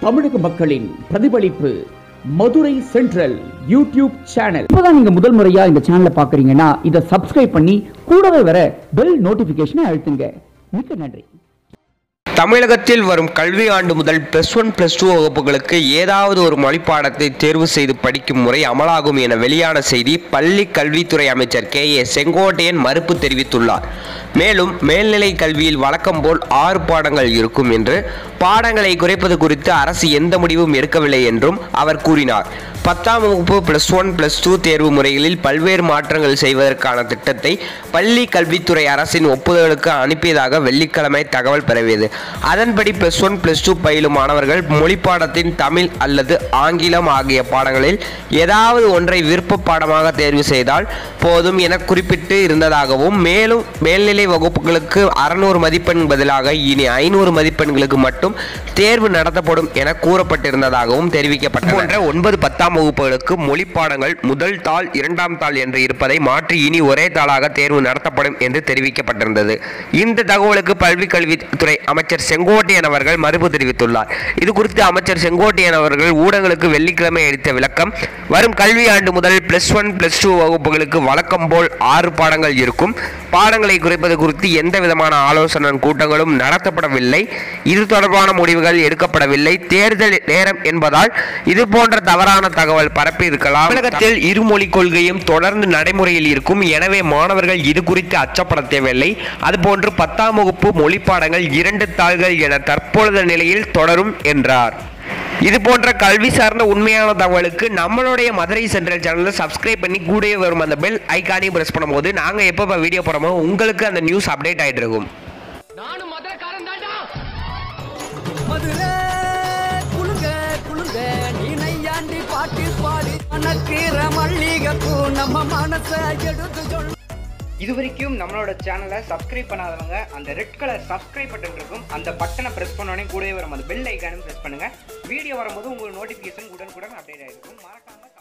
தமிழக மக்களின் பிரதிபலிப்பு மதுரை சென்ட்ரல் யூடியூப் சேனல் இப்போதான் நீங்க முதல் முறையா இந்த சேனலை பாக்குறீங்கன்னா இதை சப்ஸ்கிரைப் பண்ணி கூடவே வர பெல் நோட்டிபிகேஷனை அழுத்துங்க மிக்க நன்றி தமிழகத்தில் வரும் கல்வி ஆண்டு முதல் பிளஸ் ஒன் பிளஸ் டூ வகுப்புகளுக்கு ஏதாவது ஒரு மொழிப்பாடத்தை தேர்வு செய்து படிக்கும் முறை அமலாகும் என வெளியான செய்தி பள்ளி கல்வித்துறை அமைச்சர் கே ஏ செங்கோட்டையன் மறுப்பு தெரிவித்துள்ளார் மேலும் மேல்நிலை கல்வியில் வழக்கம் போல் ஆறு பாடங்கள் இருக்கும் என்று பாடங்களை குறைப்பது குறித்து அரசு எந்த முடிவும் எடுக்கவில்லை என்றும் அவர் கூறினார் பத்தாம் வகுப்பு பிளஸ் ஒன் பிளஸ் டூ தேர்வு முறைகளில் பல்வேறு மாற்றங்கள் செய்வதற்கான திட்டத்தை பள்ளி கல்வித்துறை அரசின் ஒப்புதலுக்கு அனுப்பியதாக வெள்ளிக்கிழமை தகவல் பரவியது அதன்படி பிளஸ் ஒன் பிளஸ் டூ பயிலும் மாணவர்கள் மொழிப்பாடத்தின் தமிழ் அல்லது ஆங்கிலம் ஆகிய பாடங்களில் ஏதாவது ஒன்றை விருப்ப பாடமாக தேர்வு செய்தால் போதும் என குறிப்பிட்டு இருந்ததாகவும் மேலும் மேல்நிலை வகுப்புகளுக்கு அறுநூறு மதிப்பெண் பதிலாக இனி ஐநூறு மதிப்பெண்களுக்கு மட்டும் தேர்வு நடத்தப்படும் என கூறப்பட்டிருந்ததாகவும் தெரிவிக்கப்பட்டது போன்ற ஒன்பது பத்தாம் வகுப்புகளுக்கு மொழி பாடங்கள் முதல் தாள் இரண்டாம் தாள் என்று இருப்பதை மாற்றி இனி ஒரே தாளாக தேர்வு நடத்தப்படும் என்று தெரிவிக்கப்பட்டிருந்தது இந்த தகவலுக்கு பல்வி கல்வித்துறை அமைச்சர் செங்கோட்டையன் அவர்கள் மறுப்பு தெரிவித்துள்ளார் இது குறித்து அமைச்சர் செங்கோட்டையன் அவர்கள் ஊடகங்களுக்கு வெள்ளிக்கிழமை அளித்த விளக்கம் வரும் கல்வி ஆண்டு முதல் பிளஸ் ஒன் பிளஸ் டூ வகுப்புகளுக்கு வழக்கம் போல் ஆறு பாடங்கள் இருக்கும் பாடங்களை குறைப்பது குறித்து எந்த விதமான ஆலோசனை கூட்டங்களும் நடத்தப்படவில்லை இது தொடர்பான முடிவுகள் எடுக்கப்படவில்லை தேர்தல் நேரம் என்பதால் இது போன்ற தவறான தகவல் பரப்பி இருக்கலாம் தமிழகத்தில் இருமொழி கொள்கையும் தொடர்ந்து நடைமுறையில் இருக்கும் எனவே மாணவர்கள் இது குறித்து அச்சப்பட தேவையில்லை அதுபோன்று பத்தாம் வகுப்பு மொழி பாடங்கள் இரண்டு தாள்கள் என தற்பொழுது நிலையில் தொடரும் என்றார் இது போன்ற கல்வி சார்ந்த உண்மையான தகவலுக்கு நம்மளுடைய மதுரை சென்ட்ரல் சேனலை சப்ஸ்கிரைப் பண்ணி கூடவே வரும் அந்த பெல் ஐக்கானையும் பிரஸ் பண்ணும்போது நாங்கள் எப்போ வீடியோ போடுறோமோ உங்களுக்கு அந்த நியூஸ் அப்டேட் ஆகிட்டு இருக்கும் நானும் மதுரக்காரன் தாண்டா மதுரை குளுங்க குளுங்க நீ நையாண்டி பாட்டு பாடி மணக்கிற மல்லிகைப்பூ நம்ம மனச எடுத்து சொல்ல இது வரைக்கும் நம்மளோட சேனலை சப்ஸ்கிரைப் பண்ணாதவங்க அந்த ரெட் கலர் சப்ஸ்கிரைப் பட்டன் இருக்கும் அந்த பட்டனை ப்ரெஸ் பண்ணோடனே கூடவே வரும் அந்த பெல் ஐக்கானும் ப்ரெஸ் பண்ணுங்க வீடியோ வரும்போது உங்களுக்கு நோட்டிஃபிகேஷன் உடனுக்குடன் அப்டேட் ஆகிருக்கும் மறக்காம